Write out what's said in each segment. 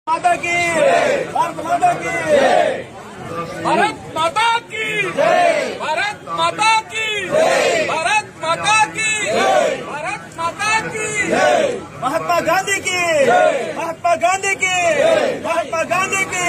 माता की भारत माता की भारत माता की भारत माता की भारत माता की भारत माता की महात्मा गांधी की महात्मा गांधी की महात्मा गांधी की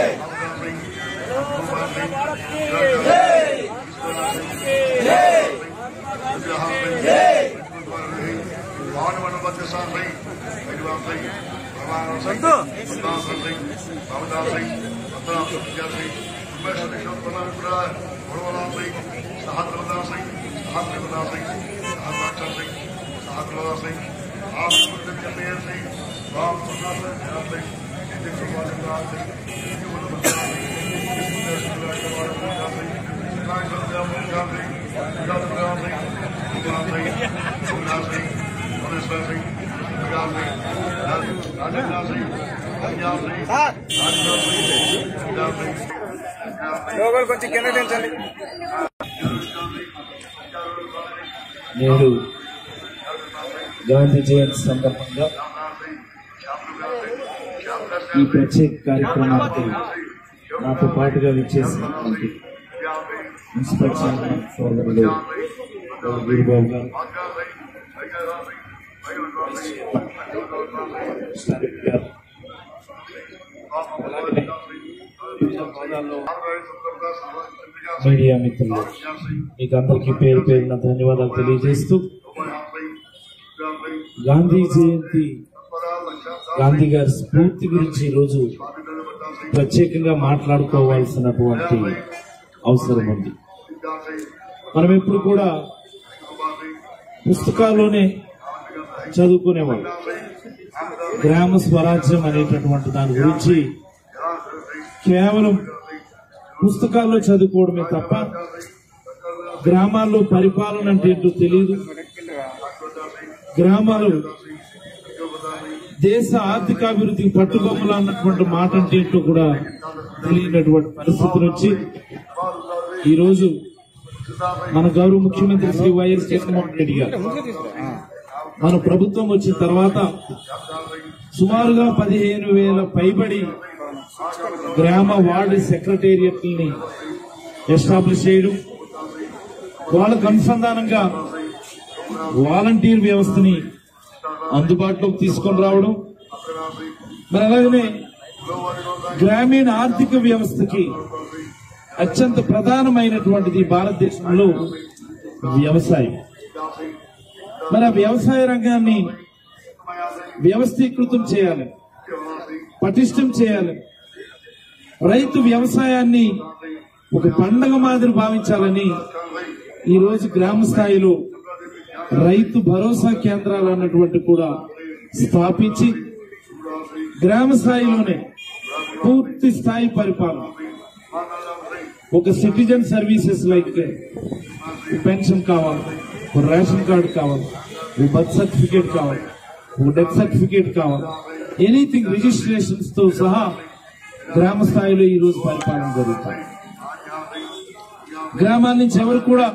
సార్ లోగోలు కొంచెం కింద దించండి నేడు గాంధీ జయంతి సందర్భంగా ఈ ప్రత్యేక కార్యక్రమానికి నాతో పాటుగా విచ్చేసినటువంటి మున్సిపల్ చైర్మన్ సోదరుడు వీరబాబు గారు స్టాలిన్ గారు మీడియా మిత్రులు మీకు అందరికీ పేరు పేరున ధన్యవాదాలు తెలియజేస్తూ గాంధీ జయంతి గాంధీ గారి స్ఫూర్తి గురించి ఈరోజు ప్రత్యేకంగా మాట్లాడుకోవాల్సినటువంటి అవసరం ఉంది మనం ఎప్పుడు కూడా పుస్తకాల్లోనే చదువుకునేవాళ్ళం గ్రామ స్వరాజ్యం అనేటటువంటి దాని గురించి కేవలం పుస్తకాల్లో చదువుకోవడమే తప్ప గ్రామాల్లో పరిపాలన అంటే ఏంటో తెలియదు గ్రామాలు దేశ ఆర్థికాభివృద్ధికి పట్టుకొమ్మలు అన్నటువంటి మాట అంటే ఏంటో కూడా తెలియనటువంటి పరిస్థితి నుంచి ఈరోజు మన గౌరవ ముఖ్యమంత్రి శ్రీ వైఎస్ జగన్మోహన్ రెడ్డి గారు మన ప్రభుత్వం వచ్చిన తర్వాత సుమారుగా పదిహేను వేల పైబడి గ్రామ వార్డు సెక్రటేరియట్లని ఎస్టాబ్లిష్ చేయడం వాళ్ళకు అనుసంధానంగా వాలంటీర్ వ్యవస్థని అందుబాటులోకి తీసుకొని రావడం మరి అలాగనే గ్రామీణ ఆర్థిక వ్యవస్థకి అత్యంత ప్రధానమైనటువంటిది భారతదేశంలో వ్యవసాయం మరి ఆ వ్యవసాయ రంగాన్ని వ్యవస్థీకృతం చేయాలి పటిష్టం చేయాలి రైతు వ్యవసాయాన్ని ఒక పండగ మాదిరి భావించాలని ఈ రోజు గ్రామ స్థాయిలో రైతు భరోసా కేంద్రాలు అన్నటువంటి కూడా స్థాపించి గ్రామ స్థాయిలోనే పూర్తి స్థాయి పరిపాలన ఒక సిటిజన్ సర్వీసెస్ లైక్ పెన్షన్ కావాలి ఒక రేషన్ కార్డు కావాలి ఒక బర్త్ సర్టిఫికేట్ కావాలి ఒక డెత్ సర్టిఫికేట్ కావాలి ఎనీథింగ్ రిజిస్ట్రేషన్స్ తో సహా గ్రామ స్థాయిలో ఈ రోజు పరిపాలన జరుగుతుంది గ్రామాల నుంచి ఎవరు కూడా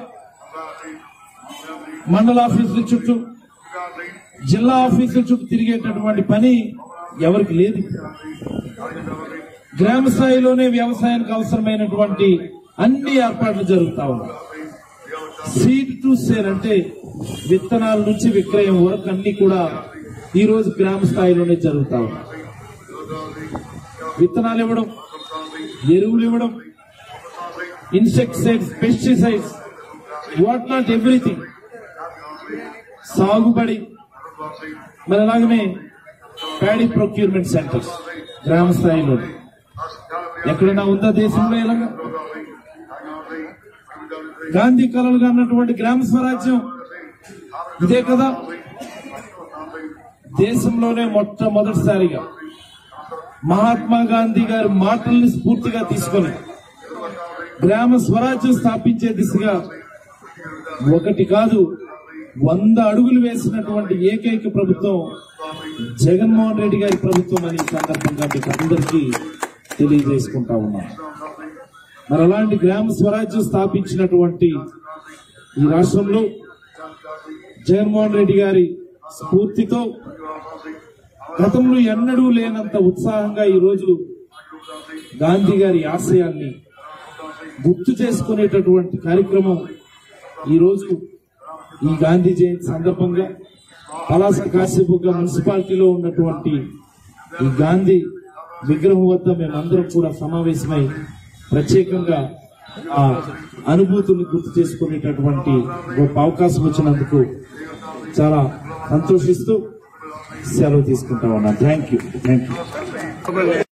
మండల ఆఫీసుల చుట్టూ జిల్లా ఆఫీసుల చుట్టూ తిరిగేటటువంటి పని ఎవరికి లేదు గ్రామ స్థాయిలోనే వ్యవసాయానికి అవసరమైనటువంటి అన్ని ఏర్పాట్లు జరుగుతా ఉన్నాయి సీడ్ టు సేల్ అంటే విత్తనాల నుంచి విక్రయం వరకు అన్ని కూడా ఈ రోజు గ్రామ స్థాయిలోనే జరుగుతా ఉన్నాయి విత్తనాలు ఇవ్వడం ఎరువులు ఇవ్వడం insecticides pesticides what not everything సాగుబడి మరి అలాగనే ప్యాడీ ప్రొక్యూర్మెంట్ సెంటర్స్ గ్రామ స్థాయిలో ఎక్కడైనా ఉందా దేశంలో ఇలాగా గాంధీ కలలుగా అన్నటువంటి గ్రామ స్వరాజ్యం ఇదే కదా దేశంలోనే మొట్టమొదటిసారిగా మహాత్మా గాంధీ గారి మాటల్ని స్ఫూర్తిగా తీసుకొని గ్రామ స్వరాజ్యం స్థాపించే దిశగా ఒకటి కాదు వంద అడుగులు వేసినటువంటి ఏకైక ప్రభుత్వం జగన్మోహన్ రెడ్డి గారి ప్రభుత్వం అని ఈ సందర్భంగా మీకు అందరికీ తెలియజేసుకుంటా ఉన్నాం మరి అలాంటి గ్రామ స్వరాజ్యం స్థాపించినటువంటి ఈ రాష్ట్రంలో జగన్మోహన్ రెడ్డి గారి స్ఫూర్తితో గతంలో ఎన్నడూ లేనంత ఉత్సాహంగా ఈ రోజు గాంధీ గారి ఆశయాల్ని గుర్తు చేసుకునేటటువంటి కార్యక్రమం ఈ రోజు ఈ గాంధీ జయంతి సందర్భంగా పలాస కాశీబుగ్గ మున్సిపాలిటీలో ఉన్నటువంటి ఈ గాంధీ విగ్రహం వద్ద మేమందరం కూడా సమావేశమై ప్రత్యేకంగా ఆ అనుభూతుల్ని గుర్తు చేసుకునేటటువంటి గొప్ప అవకాశం వచ్చినందుకు చాలా సంతోషిస్తూ సెలవు తీసుకుంటా ఉన్నాను థ్యాంక్ యూ థ్యాంక్ యూ